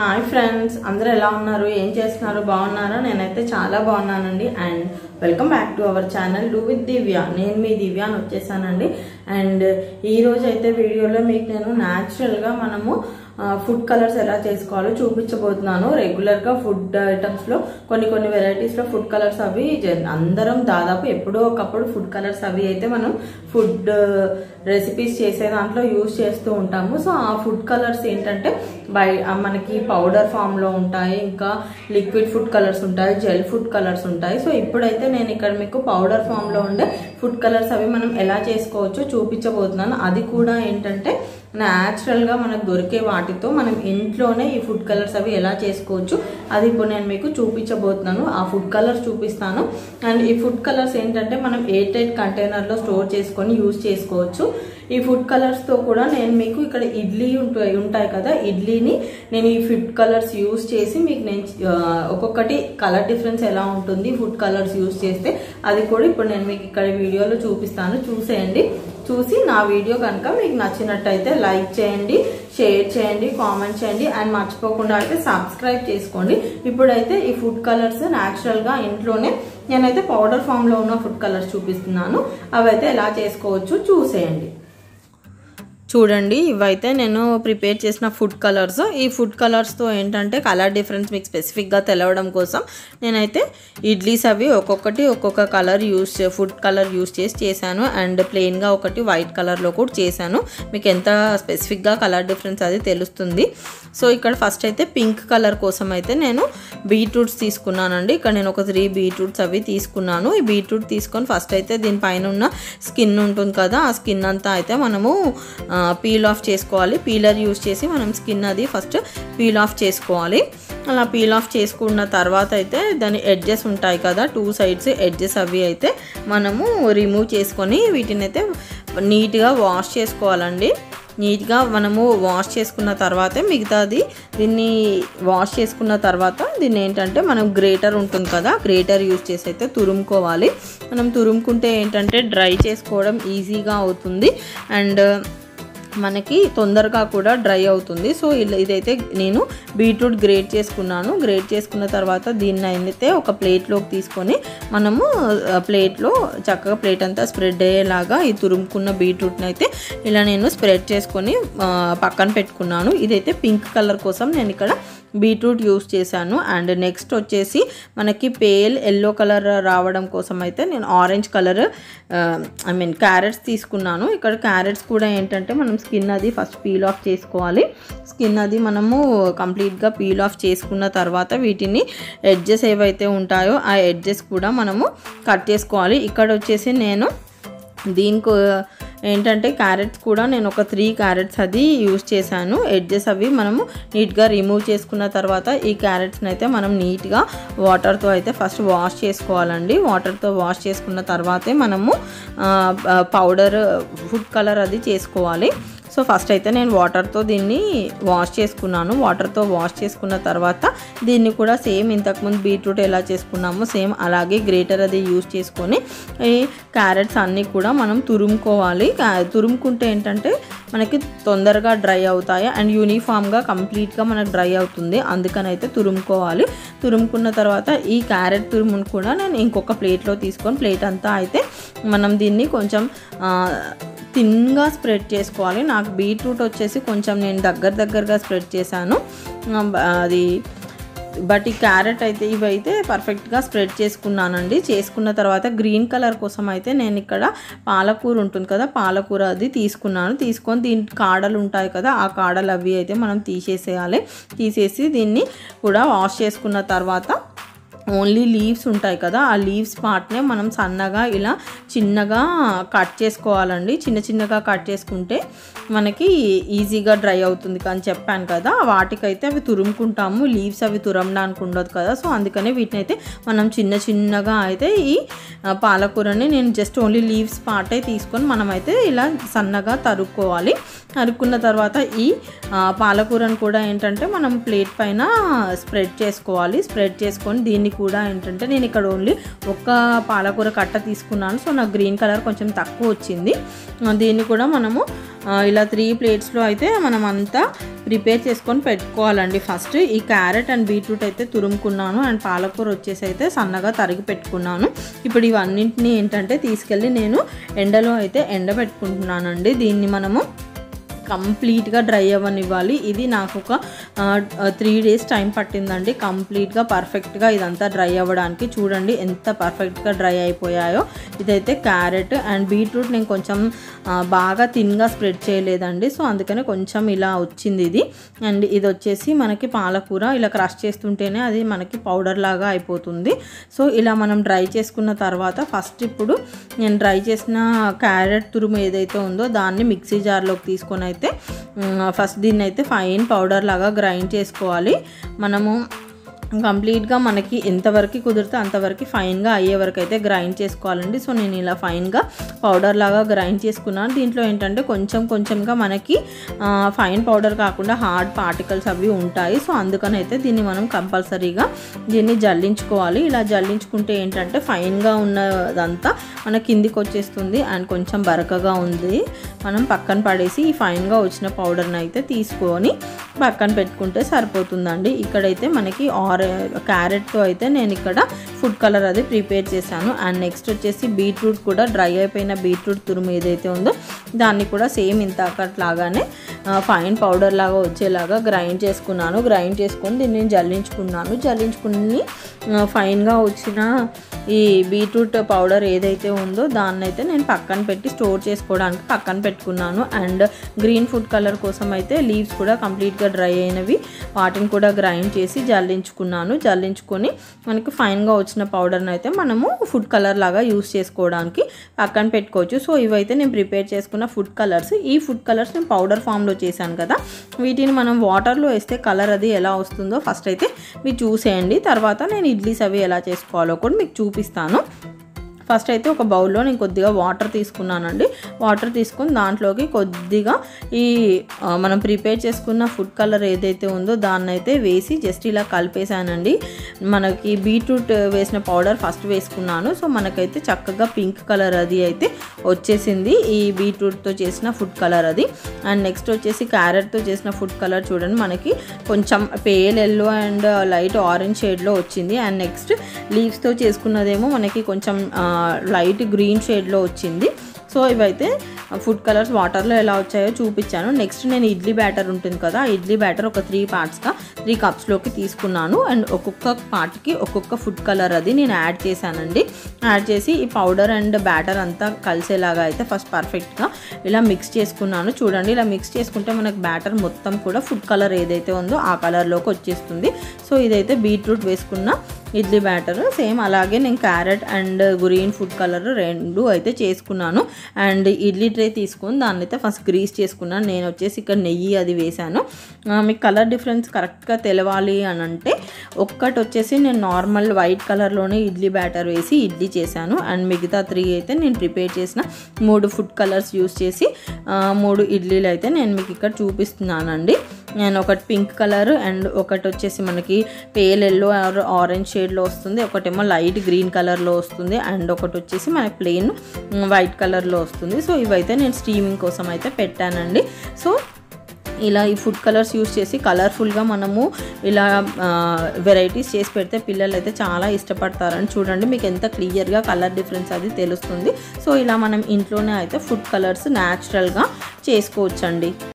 hi friends అందరూ ఎలా ఉన్నారు ఏం చేస్తున్నారు బాగున్నారా నేనైతే చాలా బాగున్నానండి and welcome back to our channel do with Divya నేను మీ దివ్య అని వచ్చేసానండి అండ్ ఈ రోజు అయితే వీడియోలో మీకు నేను న్యాచురల్గా మనము ఫుడ్ కలర్స్ ఎలా చేసుకోవాలో చూపించబోతున్నాను రెగ్యులర్గా ఫుడ్ ఐటమ్స్లో కొన్ని కొన్ని వెరైటీస్లో ఫుడ్ కలర్స్ అవి జన్- అందరం దాదాపు ఎప్పుడో ఒకప్పుడు ఫుడ్ కలర్స్ అవి అయితే మనం ఫుడ్ రెసిపీస్ చేసే దాంట్లో యూజ్ చేస్తూ ఉంటాము సో ఆ ఫుడ్ కలర్స్ ఏంటంటే బై ఆ మనకి పౌడర్ ఫామ్లో ఉంటాయి ఇంకా లిక్విడ్ ఫుడ్ కలర్స్ ఉంటాయి జెల్ ఫుడ్ కలర్స్ ఉంటాయి సో ఇప్పుడైతే నేను ఇక్కడ మీకు పౌడర్ ఫామ్లో ఉండే ఫుడ్ కలర్స్ అవి మనం ఎలా చేసుకోవచ్చో చూపించబోతున్నాను అది కూడా ఏంటంటే న్యాచురల్గా మనకు దొరికే వాటితో మనం ఇంట్లోనే ఈ ఫుడ్ కలర్స్ అవి ఎలా చేసుకోవచ్చు అది ఇప్పుడు నేను మీకు చూపించబోతున్నాను ఆ ఫుడ్ కలర్స్ చూపిస్తాను అండ్ ఈ ఫుడ్ కలర్స్ ఏంటంటే మనం ఎయిర్ టైట్ కంటైనర్లో స్టోర్ చేసుకొని యూజ్ చేసుకోవచ్చు ఈ ఫుడ్ కలర్స్తో కూడా నేను మీకు ఇక్కడ ఇడ్లీ ఉంటాయి ఉంటాయి కదా ఇడ్లీని నేను ఈ ఫుడ్ కలర్స్ యూజ్ చేసి మీకు నేను ఆ, ఒక్కొక్కటి కలర్ డిఫరెన్స్ ఎలా ఉంటుంది ఫుడ్ కలర్స్ యూజ్ చేస్తే అది కూడా ఇప్పుడు నేను మీకు ఇక్కడ వీడియోలో చూపిస్తాను చూసేయండి చూసి నా వీడియో కనుక మీకు నచ్చినట్టయితే లైక్ చేయండి షేర్ చేయండి కామెంట్ చేయండి అండ్ మర్చిపోకుండా అయితే సబ్స్క్రైబ్ చేసుకోండి ఇప్పుడైతే ఈ ఫుడ్ కలర్స్ న్యాచురల్గా ఇంట్లోనే నేనైతే పౌడర్ ఫామ్లో ఉన్న ఫుడ్ కలర్స్ చూపిస్తున్నాను అవైతే ఎలా చేసుకోవచ్చు చూసేయండి చూడండి ఇవైతే నేను ప్రిపేర్ చేసిన ఫుడ్ కలర్స్ ఈ ఫుడ్ కలర్స్తో ఏంటంటే కలర్ డిఫరెన్స్ మీకు స్పెసిఫిక్గా తెలవడం కోసం నేనైతే ఇడ్లీస్ అవి ఒక్కొక్కటి ఒక్కొక్క colour use food colour use చేసి చేశాను అండ్ ప్లెయిన్గా ఒకటి వైట్ కలర్లో కూడా చేశాను మీకు ఎంత స్పెసిఫిక్గా కలర్ డిఫరెన్స్ అది తెలుస్తుంది సో ఇక్కడ ఫస్ట్ అయితే పింక్ కలర్ కోసం అయితే నేను బీట్రూట్స్ తీసుకున్నానండి ఇక్కడ నేను ఒక త్రీ బీట్రూట్స్ అవి తీసుకున్నాను ఈ బీట్రూట్ తీసుకొని ఫస్ట్ అయితే దీనిపైన ఉన్న స్కిన్ ఉంటుంది కదా ఆ స్కిన్ అంతా అయితే మనము పీల్ ఆఫ్ చేసుకోవాలి పీలర్ యూస్ చేసి మనం స్కిన్ అది ఫస్ట్ పీల్ ఆఫ్ చేసుకోవాలి అలా పీల్ ఆఫ్ చేసుకున్న తర్వాత అయితే దాని ఎడ్జెస్ ఉంటాయి కదా టూ సైడ్స్ ఎడ్జెస్ అవి అయితే మనము రిమూవ్ చేసుకొని వీటిని అయితే నీట్గా వాష్ చేసుకోవాలండి నీట్గా మనము వాష్ చేసుకున్న తర్వాతే మిగతాది దీన్ని వాష్ చేసుకున్న తర్వాత దీన్ని ఏంటంటే మనం గ్రేటర్ ఉంటుంది కదా గ్రేటర్ యూజ్ చేసి అయితే తురుముకోవాలి మనం తురుముకుంటే ఏంటంటే డ్రై చేసుకోవడం ఈజీగా అవుతుంది అండ్ మనకి తొందరగా కూడా డ్రై అవుతుంది సో ఇలా ఇదైతే నేను బీట్రూట్ గ్రేట్ చేసుకున్నాను గ్రేట్ చేసుకున్న తర్వాత దీన్ని అయితే ఒక ప్లేట్లోకి తీసుకొని మనము ఆ, ప్లేట్లో చక్కగా ప్లేట్ అంతా స్ప్రెడ్ అయ్యేలాగా ఈ తురుముకున్న బీట్రూట్ని అయితే ఇలా నేను స్ప్రెడ్ చేసుకొని ఆ, పక్కన పెట్టుకున్నాను ఇదైతే పింక్ కలర్ కోసం నేను ఇక్కడ బీట్రూట్ యూస్ చేశాను అండ్ నెక్స్ట్ వచ్చేసి మనకి పేల్ ఎల్లో కలర్ రావడం కోసం అయితే నేను orange colour I mean carrots తీసుకున్నాను ఇక్కడ క్యారెట్స్ కూడా ఏంటంటే మనం స్కిన్ అది ఫస్ట్ పీల్ ఆఫ్ చేసుకోవాలి స్కిన్ అది మనము కంప్లీట్గా పీల్ ఆఫ్ చేసుకున్న తర్వాత వీటిని ఎడ్జెస్ ఏవైతే ఉంటాయో ఆ ఎడ్జెస్ కూడా మనము కట్ చేసుకోవాలి ఇక్కడ వచ్చేసి నేను దీనికి ఏంటంటే క్యారెట్స్ కూడా నేను ఒక త్రీ క్యారెట్స్ అది యూస్ చేశాను ఎడ్జెస్ అవి మనము నీట్గా రిమూవ్ చేసుకున్న తర్వాత ఈ క్యారెట్స్ని అయితే మనం నీట్గా వాటర్తో అయితే ఫస్ట్ వాష్ చేసుకోవాలండి వాటర్తో వాష్ చేసుకున్న తర్వాతే మనము పౌడర్ ఫుడ్ కలర్ అది చేసుకోవాలి సో ఫస్ట్ అయితే నేను వాటర్తో దీన్ని వాష్ చేసుకున్నాను వాటర్తో వాష్ చేసుకున్న తర్వాత దీన్ని కూడా సేమ్ ఇంతకుముందు బీట్రూట్ ఎలా చేసుకున్నామో సేమ్ అలాగే గ్రేటర్ అది యూస్ చేసుకొని ఈ క్యారెట్స్ అన్నీ కూడా మనం తురుముకోవాలి కా- తురుముకుంటే ఏంటంటే మనకి తొందరగా డ్రై అవుతాయి అండ్ యూనిఫామ్గా కంప్లీట్గా మనకు డ్రై అవుతుంది అందుకని అయితే తురుముకోవాలి తురుముకున్న తర్వాత ఈ క్యారెట్ తురుమును కూడా నేను ఇంకొక ప్లేట్లో తీసుకొని ప్లేట్ అంతా అయితే మనం దీన్ని కొంచెం ఆ, థిన్గా స్ప్రెడ్ చేసుకోవాలి నాకు బీట్రూట్ వచ్చేసి కొంచెం నేను దగ్గర దగ్గరగా స్ప్రెడ్ చేశాను ఆ, బ- అది బట్ ఈ క్యారెట్ అయితే ఇవైతే పర్ఫెక్ట్గా స్ప్రెడ్ చేసుకున్నానండి చేసుకున్న తర్వాత గ్రీన్ కలర్ కోసం అయితే నేను ఇక్కడ పాలకూర ఉంటుంది కదా పాలకూర అది తీసుకున్నాను తీసుకొని దీని కాడలు ఉంటాయి కదా ఆ కాడలు అవి అయితే మనం తీసేసేయాలి తీసేసి దీన్ని కూడా వాష్ చేసుకున్న తర్వాత ఓన్లీ లీవ్స్ ఉంటాయి కదా ఆ లీవ్స్ పార్ట్నే మనం సన్నగా ఇలా చిన్నగా కట్ చేసుకోవాలండి చిన్న చిన్నగా కట్ చేసుకుంటే మనకి ఈజీగా డ్రై అవుతుంది అని చెప్పాను కదా వాటికైతే అవి తురుముకుంటాము లీవ్స్ అవి తురమడానికి ఉండదు కదా సో అందుకనే వీటిని అయితే మనం చిన్న చిన్నగా అయితే ఈ ఆ, పాలకూరని నేను జస్ట్ ఓన్లీ లీవ్స్ పార్టే తీసుకొని మనమైతే ఇలా సన్నగా తరుక్కోవాలి తరుక్కున్న తర్వాత ఈ ఆ, పాలకూరను కూడా ఏంటంటే మనం ప్లేట్ పైన స్ప్రెడ్ చేసుకోవాలి స్ప్రెడ్ చేసుకొని దీన్ని కూడా ఏంటంటే నేను ఇక్కడ ఓన్లీ ఒక్క పాలకూర కట్ట తీసుకున్నాను సో నాకు గ్రీన్ కలర్ కొంచెం తక్కువ వచ్చింది ఆ, దీన్ని కూడా మనము ఆ, ఇలా త్రీ ప్లేట్స్లో అయితే మనం అంతా ప్రిపేర్ చేసుకొని పెట్టుకోవాలండి ఫస్ట్ ఈ క్యారెట్ అండ్ బీట్రూట్ అయితే తురుముకున్నాను అండ్ పాలకూర వచ్చేసి అయితే సన్నగా తరిగి పెట్టుకున్నాను ఇప్పుడు ఇవన్నింటినీ ఏంటంటే తీసుకెళ్ళి నేను ఎండలో అయితే ఎండ పెట్టుకుంటున్నానండి దీన్ని మనము కంప్లీట్గా డ్రై అవ్వనివ్వాలి ఇది నాకు ఒక త్రీ డేస్ టైం పట్టిందండి కంప్లీట్గా పర్ఫెక్ట్గా ఇదంతా డ్రై అవ్వడానికి చూడండి ఎంత పర్ఫెక్ట్గా డ్రై అయిపోయాయో ఇదైతే క్యారెట్ అండ్ బీట్రూట్ నేను కొంచెం ఆ, బాగా థిన్గా స్ప్రెడ్ చేయలేదండి సో అందుకని కొంచెం ఇలా వచ్చింది ఇది అండ్ ఇది వచ్చేసి మనకి పాలకూర ఇలా క్రష్ చేస్తుంటేనే అది మనకి పౌడర్ లాగా అయిపోతుంది సో ఇలా మనం డ్రై చేసుకున్న తర్వాత ఫస్ట్ ఇప్పుడు నేను డ్రై చేసిన క్యారెట్ తురుము ఏదైతే ఉందో దాన్ని మిక్సీ జార్లోకి తీసుకొని అయితే మ్, ఫస్ట్ దీన్ని అయితే ఫైన్ పౌడర్ లాగా గ్రైండ్ చేసుకోవాలి మనము కంప్లీట్గా మనకి ఎంతవరకు కుదిరితే అంతవరకు ఫైన్గా అయ్యే వరకు అయితే గ్రైండ్ చేసుకోవాలండి సో నేను ఇలా ఫైన్గా పౌడర్ లాగా గ్రైండ్ చేసుకున్నాను దీంట్లో ఏంటంటే కొంచెం కొంచెంగా మనకి ఆ, ఫైన్ పౌడర్ కాకుండా హార్డ్ పార్టికల్స్ అవి ఉంటాయి సో అందుకని అయితే దీన్ని మనం కంపల్సరీగా దీన్ని జల్లించుకోవాలి ఇలా జల్లించుకుంటే ఏంటంటే ఫైన్గా ఉన్నదంతా మన కిందికి వచ్చేస్తుంది అండ్ కొంచెం బరకగా ఉంది మనం పక్కన పడేసి ఈ ఫైన్గా వచ్చిన పౌడర్ని అయితే తీసుకొని పక్కన పెట్టుకుంటే సరిపోతుందండి ఇక్కడైతే మనకి ఆరె క్యారెట్తో అయితే నేను ఇక్కడ ఫుడ్ కలర్ అది ప్రిపేర్ చేశాను అండ్ నెక్స్ట్ వచ్చేసి బీట్రూట్ కూడా డ్రై అయిపోయిన బీట్రూట్ తురుము ఏదైతే ఉందో దాన్ని కూడా సేమ్ ఇంతకట్లాగానే ఫైన్ పౌడర్ లాగా వచ్చేలాగా గ్రైండ్ చేసుకున్నాను గ్రైండ్ చేసుకొని దీన్ని నేను జల్లించుకున్నాను జల్లించుకుని ఆ, ఫైన్గా వచ్చిన ఈ బీట్రూట్ పౌడర్ ఏదైతే ఉందో దాన్ని అయితే నేను పక్కన పెట్టి స్టోర్ చేసుకోవడానికి పక్కన పెట్టుకున్నాను అండ్ గ్రీన్ ఫుడ్ కలర్ కోసం అయితే లీవ్స్ కూడా కంప్లీట్గా డ్రై అయినవి వాటిని కూడా గ్రైండ్ చేసి జల్లించుకున్నాను జల్లించుకొని మనకి ఫైన్గా వచ్చిన పౌడర్ని అయితే మనము ఫుడ్ కలర్ లాగా యూస్ చేసుకోవడానికి పక్కన పెట్టుకోవచ్చు సో ఇవైతే నేను ప్రిపేర్ చేసుకున్న ఫుడ్ కలర్స్ ఈ ఫుడ్ కలర్స్ నేను పౌడర్ ఫామ్లో చేశాను కదా వీటిని మనం వాటర్లో వేస్తే కలర్ అది ఎలా వస్తుందో ఫస్ట్ అయితే మీరు చూసేయండి తర్వాత నేను ఇడ్లీస్ అవి ఎలా చేసుకోవాలో కూడా మీకు చూపిస్తాను ఫస్ట్ అయితే ఒక బౌల్లో నేను కొద్దిగా వాటర్ తీసుకున్నానండి వాటర్ తీసుకొని దాంట్లోకి కొద్దిగా ఈ ఆ, మనం ప్రిపేర్ చేసుకున్న ఫుడ్ కలర్ ఏదైతే ఉందో దాన్ని అయితే వేసి జస్ట్ ఇలా కలిపేసానండి మనకి బీట్రూట్ వేసిన పౌడర్ ఫస్ట్ వేసుకున్నాను సో మనకైతే చక్కగా పింక్ కలర్ అది అయితే వచ్చేసింది ఈ బీట్రూట్తో చేసిన ఫుడ్ కలర్ అది అండ్ నెక్స్ట్ వచ్చేసి క్యారెట్తో చేసిన ఫుడ్ కలర్ చూడండి మనకి కొంచెం pale yellow and light orange షేడ్లో వచ్చింది అండ్ నెక్స్ట్ లీవ్స్తో చేసుకున్నదేమో మనకి కొంచెం లైట్ గ్రీన్ షేడ్లో వచ్చింది సో ఇవైతే ఫుడ్ కలర్స్ వాటర్లో ఎలా వచ్చాయో చూపించాను నెక్స్ట్ నేను ఇడ్లీ బ్యాటర్ ఉంటుంది కదా ఆ ఇడ్లీ బ్యాటర్ ఒక త్రీ పార్ట్స్గా త్రీ కప్స్లోకి తీసుకున్నాను అండ్ ఒక్కొక్క పార్ట్కి ఒక్కొక్క ఫుడ్ కలర్ అది నేను యాడ్ చేశానండి యాడ్ చేసి ఈ పౌడర్ అండ్ బ్యాటర్ అంతా కలిసేలాగా అయితే ఫస్ట్ పర్ఫెక్ట్గా ఇలా మిక్స్ చేసుకున్నాను చూడండి ఇలా మిక్స్ చేసుకుంటే మనకు బ్యాటర్ మొత్తం కూడా ఫుడ్ కలర్ ఏదైతే ఉందో ఆ కలర్లోకి వచ్చేస్తుంది సో ఇదైతే బీట్రూట్ వేసుకున్న ఇడ్లీ బ్యాటర్ సేమ్ అలాగే నేను carrot and green food colour రెండు అయితే చేసుకున్నాను అండ్ ఇడ్లీ ట్రే తీసుకొని దాన్ని అయితే ఫస్ట్ గ్రీస్ చేసుకున్నాను నేను వచ్చేసి ఇక్కడ నెయ్యి అది వేశాను ఆ, మీకు కలర్ డిఫరెన్స్ కరెక్ట్గా తెలవాలి అని అంటే ఒక్కటి వచ్చేసి నేను నార్మల్ వైట్ కలర్లోనే ఇడ్లీ బ్యాటర్ వేసి ఇడ్లీ చేశాను అండ్ మిగతా త్రీ అయితే నేను ప్రిపేర్ చేసిన మూడు ఫుడ్ కలర్స్ యూస్ చేసి ఆ, మూడు ఇడ్లీలు అయితే నేను మీకు ఇక్కడ చూపిస్తున్నానండి నేను ఒకటి పింక్ కలర్ అండ్ ఒకటి వచ్చేసి మనకి పేల్ ఎల్లో ఆర్ ఆరెంజ్ షేడ్లో వస్తుంది ఒకటేమో లైట్ గ్రీన్ కలర్లో వస్తుంది అండ్ ఒకటి వచ్చేసి మనకి ప్లెయిన్ వైట్ కలర్లో వస్తుంది సో ఇవైతే నేను స్టీమింగ్ కోసం అయితే పెట్టానండి సో ఇలా ఈ ఫుడ్ కలర్స్ యూస్ చేసి కలర్ఫుల్గా మనము ఇలా వెరైటీస్ చేసి పెడితే పిల్లలు అయితే చాలా ఇష్టపడతారని చూడండి మీకు ఎంత క్లియర్గా కలర్ డిఫరెన్స్ అది తెలుస్తుంది సో ఇలా మనం ఇంట్లోనే అయితే ఫుడ్ కలర్స్ న్యాచురల్గా చేసుకోవచ్చండి